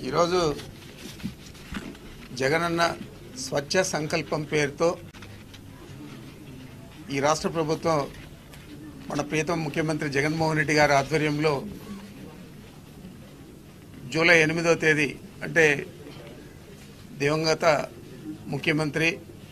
ఈరోజు జగనన్న స్వచ్ఛ సంకల్పం పేరుతో ఈ రాష్ట్ర ప్రభుత్వం మన ప్రియతమ ముఖ్యమంత్రి జగన్మోహన్ రెడ్డి గారి ఆధ్వర్యంలో జూలై ఎనిమిదో తేదీ అంటే దివంగత ముఖ్యమంత్రి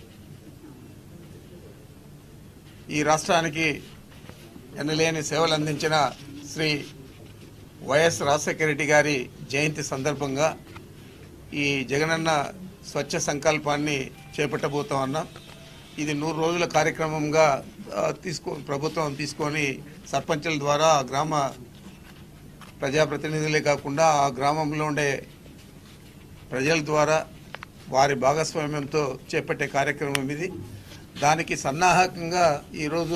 ఈ రాష్ట్రానికి ఎనలేని సేవలు అందించిన శ్రీ వైఎస్ రాజశేఖర రెడ్డి గారి జయంతి సందర్భంగా ఈ జగనన్న స్వచ్ఛ సంకల్పాన్ని చేపట్టబోతా ఉన్నాం ఇది నూరు రోజుల కార్యక్రమంగా ఆ, తీసుకో ప్రభుత్వం తీసుకొని సర్పంచుల ద్వారా ఆ గ్రామ ప్రజాప్రతినిధులే కాకుండా ఆ గ్రామంలో ఉండే ప్రజల ద్వారా వారి భాగస్వామ్యంతో చేపట్టే కార్యక్రమం ఇది దానికి సన్నాహకంగా ఈరోజు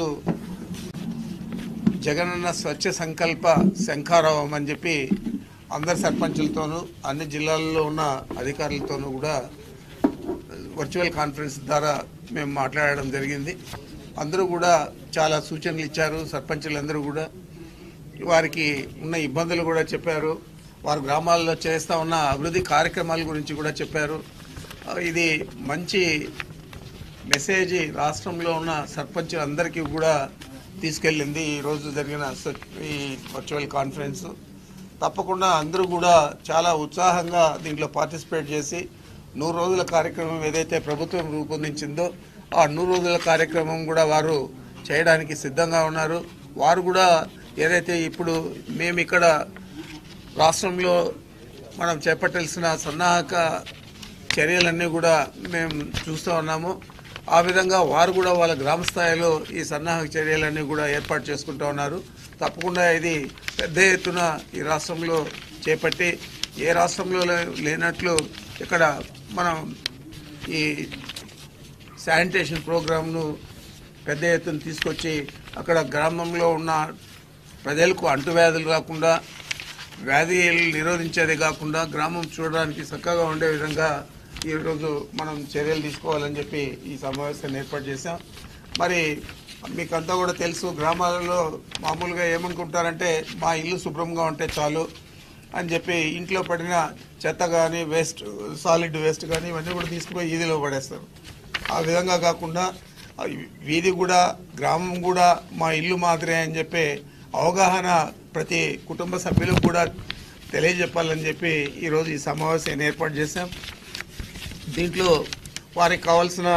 జగనన్న స్వచ్ఛ సంకల్ప శంఖారావం అని చెప్పి అందరి సర్పంచులతోనూ అన్ని జిల్లాల్లో ఉన్న అధికారులతోనూ కూడా వర్చువల్ కాన్ఫరెన్స్ ద్వారా మేము మాట్లాడడం జరిగింది అందరూ కూడా చాలా సూచనలు ఇచ్చారు సర్పంచులందరూ కూడా వారికి ఉన్న ఇబ్బందులు కూడా చెప్పారు వారి గ్రామాల్లో చేస్తూ ఉన్న అభివృద్ధి కార్యక్రమాల గురించి కూడా చెప్పారు ఆ, ఇది మంచి మెసేజ్ రాష్ట్రంలో ఉన్న సర్పంచ్ అందరికీ కూడా తీసుకెళ్ళింది ఈ రోజు జరిగిన స- ఈ వర్చువల్ కాన్ఫరెన్స్ తప్పకుండా అందరూ కూడా చాలా ఉత్సాహంగా దీంట్లో పార్టిసిపేట్ చేసి నూరు రోజుల కార్యక్రమం ఏదైతే ప్రభుత్వం రూపొందించిందో ఆ నూరు రోజుల కార్యక్రమం కూడా వారు చేయడానికి సిద్ధంగా ఉన్నారు వారు కూడా ఏదైతే ఇప్పుడు మేము ఇక్కడ రాష్ట్రంలో మనం చేపట్టాల్సిన సన్నాహక చర్యలన్నీ కూడా మేము చూస్తూ ఉన్నాము ఆ విధంగా వారు కూడా వాళ్ళ గ్రామ స్థాయిలో ఈ సన్నాహక చర్యలన్నీ కూడా ఏర్పాటు చేసుకుంటూ ఉన్నారు తప్పకుండా ఇది పెద్ద ఎత్తున ఈ రాష్ట్రంలో చేపట్టి ఏ రాష్ట్రంలో లే- లేనట్లు ఇక్కడ మనం ఈ శానిటేషన్ ప్రోగ్రామ్ను పెద్ద ఎత్తున తీసుకొచ్చి అక్కడ గ్రామంలో ఉన్న ప్రజలకు అంటువ్యాధులు రాకుండా వ్యాధులు నిరోధించేది కాకుండా గ్రామం చూడడానికి చక్కగా ఉండే విధంగా ఈరోజు మనం చర్యలు తీసుకోవాలని చెప్పి ఈ సమావేశాన్ని ఏర్పాటు చేశాం మరి మీకంతా కూడా తెలుసు గ్రామాలలో మామూలుగా ఏమనుకుంటారంటే మా ఇల్లు శుభ్రంగా ఉంటే చాలు అని చెప్పి ఇంట్లో పడిన చెత్త కానీ వేస్ట్ సాలిడ్ వేస్ట్ కానీ ఇవన్నీ కూడా తీసుకుపోయి ఈదిలో పడేస్తారు ఆ విధంగా కాకుండా ఆ వీధి కూడా గ్రామం కూడా మా ఇల్లు మాదిరే అని చెప్పి అవగాహన ప్రతి కుటుంబ సభ్యులకు కూడా తెలియజెప్పాలని చెప్పి ఈరోజు ఈ సమావేశాన్ని ఏర్పాటు చేశాం దీంట్లో వారికి కావాల్సిన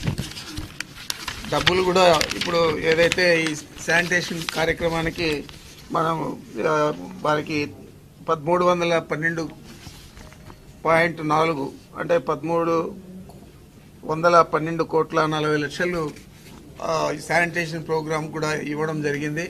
డబ్బులు కూడా ఇప్పుడు ఏదైతే ఈ శానిటేషన్ కార్యక్రమానికి మనం ఆ, వారికి పదమూడు వందల పన్నెండు పాయింట్ నాలుగు అంటే పదమూడు వందల పన్నెండు కోట్ల నలభై లక్షలు ఆ, ఈ శానిటేషన్ ప్రోగ్రామ్ కూడా ఇవ్వడం జరిగింది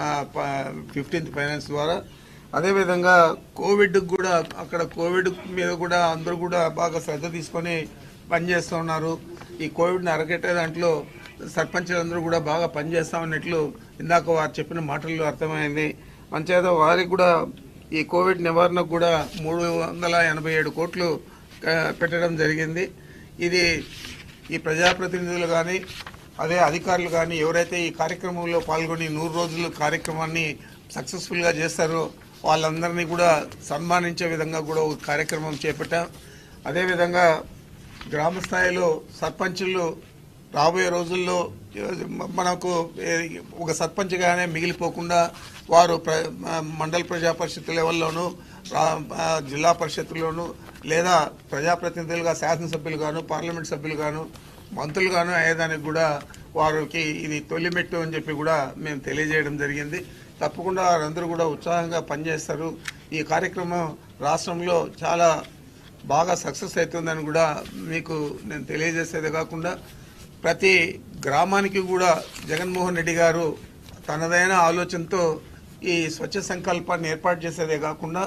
ఫిఫ్టీన్త్ ఫైనాన్స్ ద్వారా అదేవిధంగా కోవిడ్ కూడా అక్కడ కోవిడ్ మీద కూడా అందరూ కూడా బాగా శ్రద్ధ తీసుకొని పనిచేస్తూ ఉన్నారు ఈ కోవిడ్ని అరగట్టే దాంట్లో సర్పంచులందరూ కూడా బాగా పనిచేస్తా ఉన్నట్లు ఇందాక వారు చెప్పిన మాటల్లో అర్థమైంది మంచేత వారికి కూడా ఈ కోవిడ్ నివారణకు కూడా మూడు వందల ఎనభై ఏడు కోట్లు ఆ, పెట్టడం జరిగింది ఇది ఈ ప్రజాప్రతినిధులు కానీ అదే అధికారులు కానీ ఎవరైతే ఈ కార్యక్రమంలో పాల్గొని నూరు రోజుల కార్యక్రమాన్ని సక్సెస్ఫుల్గా చేస్తారో వాళ్ళందరినీ కూడా సన్మానించే విధంగా కూడా ఒక కార్యక్రమం చేపట్టాం అదేవిధంగా గ్రామ స్థాయిలో సర్పంచులు రాబోయే రోజుల్లో మ- మనకు ఏ, ఒక సర్పంచ్గానే మిగిలిపోకుండా వారు ప్ర మ- మండల ప్రజా పరిషత్ లెవెల్లోనూ రా- ఆ, జిల్లా పరిషత్తులోనూ లేదా ప్రజాప్రతినిధులుగా శాసనసభ్యులుగాను పార్లమెంట్ సభ్యులుగాను మంత్రులుగాను అయ్యేదానికి కూడా వారికి ఇది తొలి మెట్టు అని చెప్పి కూడా మేము తెలియజేయడం జరిగింది తప్పకుండా వారందరూ కూడా ఉత్సాహంగా పనిచేస్తారు ఈ కార్యక్రమం రాష్ట్రంలో చాలా బాగా సక్సెస్ అవుతుందని కూడా మీకు నేను తెలియజేసేదే కాకుండా ప్రతి గ్రామానికి కూడా జగన్మోహన్ రెడ్డి గారు తనదైన ఆలోచనతో ఈ స్వచ్ఛ సంకల్పాన్ని ఏర్పాటు చేసేదే కాకుండా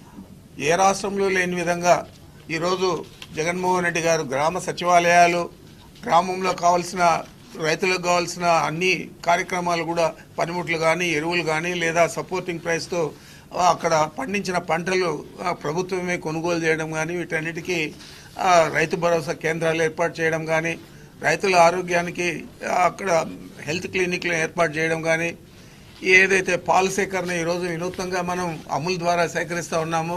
ఏ రాష్ట్రంలో లేని విధంగా ఈరోజు జగన్మోహన్ రెడ్డి గారు గ్రామ సచివాలయాలు గ్రామంలో కావాల్సిన రైతులకు కావాల్సిన అన్ని కార్యక్రమాలు కూడా పనిముట్లు కానీ ఎరువులు కానీ లేదా సపోర్టింగ్ ప్రైస్తో అక్కడ పండించిన పంటలు ఆ, ప్రభుత్వమే కొనుగోలు చేయడం కానీ వీటన్నిటికీ ఆ, రైతు భరోసా కేంద్రాలు ఏర్పాటు చేయడం కానీ రైతుల ఆరోగ్యానికి ఆ, అక్కడ హెల్త్ క్లినిక్లు ఏర్పాటు చేయడం కానీ ఏదైతే పాల సేకరణ ఈరోజు వినూత్నంగా మనం అమూల్ ద్వారా సేకరిస్తూ ఉన్నామో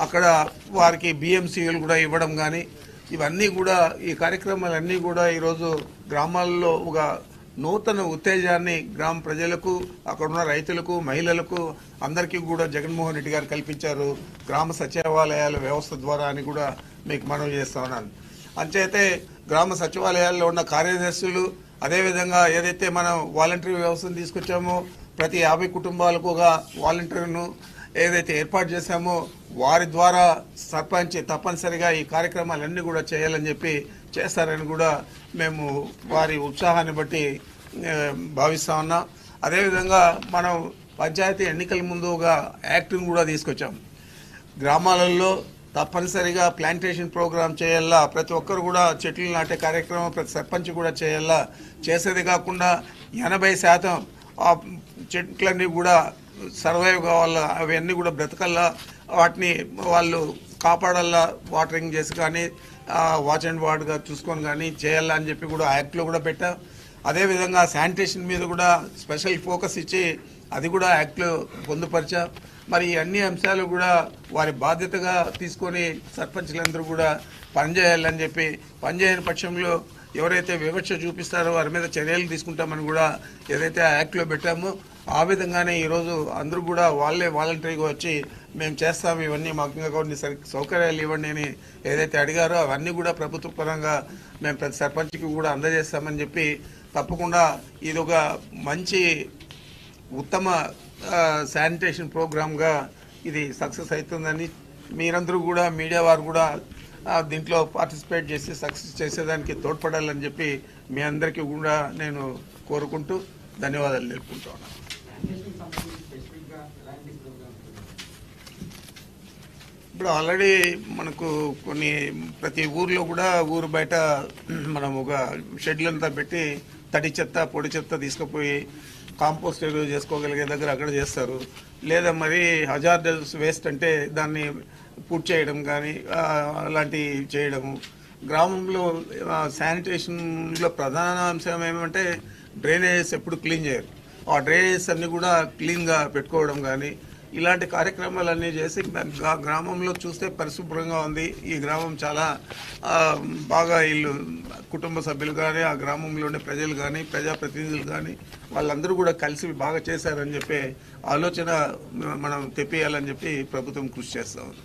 అక్కడ వారికి బిఎంసీలు కూడా ఇవ్వడం కానీ ఇవన్నీ కూడా ఈ కార్యక్రమాలన్నీ కూడా ఈరోజు గ్రామాల్లో ఒక నూతన ఉత్తేజాన్ని గ్రామ ప్రజలకు అక్కడ ఉన్న రైతులకు మహిళలకు అందరికీ కూడా జగన్మోహన్ రెడ్డి గారు కల్పించారు గ్రామ సచివాలయాల వ్యవస్థ ద్వారా అని కూడా మీకు మనవి చేస్తా ఉన్నాను అంచేతే గ్రామ సచివాలయాల్లో ఉన్న కార్యదర్శులు అదేవిధంగా ఏదైతే మనం వాలంటరీ వ్యవస్థను తీసుకొచ్చామో ప్రతి యాభై కుటుంబాలకు ఒక వాలంటీర్ను ఏదైతే ఏర్పాటు చేశామో వారి ద్వారా సర్పంచ్ తప్పనిసరిగా ఈ కార్యక్రమాలన్నీ కూడా చేయాలని చెప్పి చేస్తారని కూడా మేము వారి ఉత్సాహాన్ని బట్టి ఏ, భావిస్తా ఉన్నాం అదేవిధంగా మనం పంచాయతీ ఎన్నికల ముందు ఒక యాక్ట్ని కూడా తీసుకొచ్చాం గ్రామాలలో తప్పనిసరిగా ప్లాంటేషన్ ప్రోగ్రామ్ చేయాలా ప్రతి ఒక్కరు కూడా చెట్లు నాటే కార్యక్రమం ప్రతి సర్పంచ్ కూడా చేయాలా చేసేది కాకుండా ఎనభై శాతం ఆ చెట్లన్నీ కూడా సర్వైవ్ కావాలా అవన్నీ కూడా బ్రతకల్లా వాటిని వాళ్ళు కాపాడాలా వాటరింగ్ చేసి కానీ వాచ్ అండ్ వార్డ్గా చూసుకొని కానీ చేయాలా అని చెప్పి కూడా యాక్ట్లో కూడా పెట్టాం అదేవిధంగా శానిటేషన్ మీద కూడా స్పెషల్ ఫోకస్ ఇచ్చి అది కూడా యాక్ట్లో పొందుపరిచాం మరి ఈ అన్ని అంశాలు కూడా వారి బాధ్యతగా తీసుకొని సర్పంచ్లందరూ కూడా పనిచేయాలని చెప్పి పనిచేయని పక్షంలో ఎవరైతే వివక్ష చూపిస్తారో వారి మీద చర్యలు తీసుకుంటామని కూడా ఏదైతే ఆ యాక్ట్లో పెట్టామో ఆ విధంగానే ఈరోజు అందరూ కూడా వాళ్ళే వాలంటరీగా వచ్చి మేము చేస్తాం ఇవన్నీ మాకు ఇంకా కొన్ని సరి- సౌకర్యాలు ఇవ్వండి అని ఏదైతే అడిగారో అవన్నీ కూడా ప్రభుత్వ పరంగా మేము ప్రతి సర్పంచ్కి కూడా అందజేస్తామని చెప్పి తప్పకుండా ఇది ఒక మంచి ఉత్తమ ఆ, శానిటేషన్ ప్రోగ్రామ్గా ఇది సక్సెస్ అవుతుందని మీరందరూ కూడా మీడియా వారు కూడా ఆ, దీంట్లో పార్టిసిపేట్ చేసి సక్సెస్ చేసేదానికి తోడ్పడాలని చెప్పి మీ అందరికీ కూడా నేను కోరుకుంటూ ధన్యవాదాలు తెలుపుకుంటా ఉన్నాను ఇప్పుడు ఆల్రెడీ మనకు కొన్ని ప్రతి ఊర్లో కూడా ఊరు బయట మనం ఒక షెడ్లంతా పెట్టి తడి చెత్త పొడి చెత్త తీసుకుపోయి కాంపోస్ట్ ఎరువు చేసుకోగలిగే దగ్గర అక్కడ చేస్తారు లేదా మరి హజార్డస్ వేస్ట్ అంటే దాన్ని పూర్తి చేయడం కానీ ఆ, అలాంటివి చేయడము గ్రామంలో ఆ, శానిటేషన్లో ప్రధాన అంశం ఏమంటే డ్రైనేజెస్ ఎప్పుడు క్లీన్ చేయరు ఆ డ్రైనేజెస్ అన్ని కూడా క్లీన్గా పెట్టుకోవడం కానీ ఇలాంటి కార్యక్రమాలన్నీ చేసి గ్రా- గ్రామంలో చూస్తే పరిశుభ్రంగా ఉంది ఈ గ్రామం చాలా ఆ, బాగా వీళ్ళు కుటుంబ సభ్యులు కానీ ఆ గ్రామంలో ఉండే ప్రజలు కానీ ప్రజాప్రతినిధులు కానీ వాళ్ళందరూ కూడా కలిసి బాగా చేశారని చెప్పి ఆలోచన మనం తెప్పియాలని చెప్పి ప్రభుత్వం కృషి చేస్తా ఉంది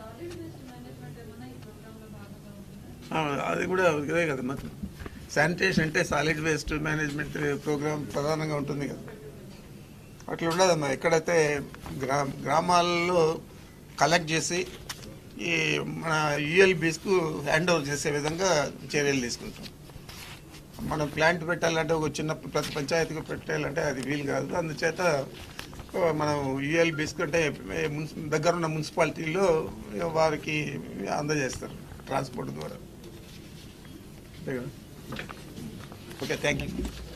ఆ, అది కూడా ఇదే కదా మరి శానిటేషన్ అంటే సాలిడ్ వేస్ట్ మేనేజ్మెంట్ ప్రోగ్రామ్ ప్రధానంగా ఉంటుంది కదా అట్లా ఉండదమ్మా ఎక్కడైతే గ్రా గ్రామాల్లో కలెక్ట్ చేసి ఈ మన యుఎల్బీస్కు హ్యాండ్ ఓవర్ చేసే విధంగా చర్యలు తీసుకుంటాం మనం ప్లాంట్ పెట్టాలంటే ఒక చిన్న ప్రతి పంచాయతీకి పెట్టాలంటే అది వీలు కాదు అందుచేత ఆ, మనం యుఎల్బీస్కు అంటే మున్సి దగ్గరున్న మున్సిపాలిటీలో వారికి అందజేస్తారు ట్రాన్స్పోర్ట్ ద్వారా అంతే కదా ఓకే థ్యాంక్ యూ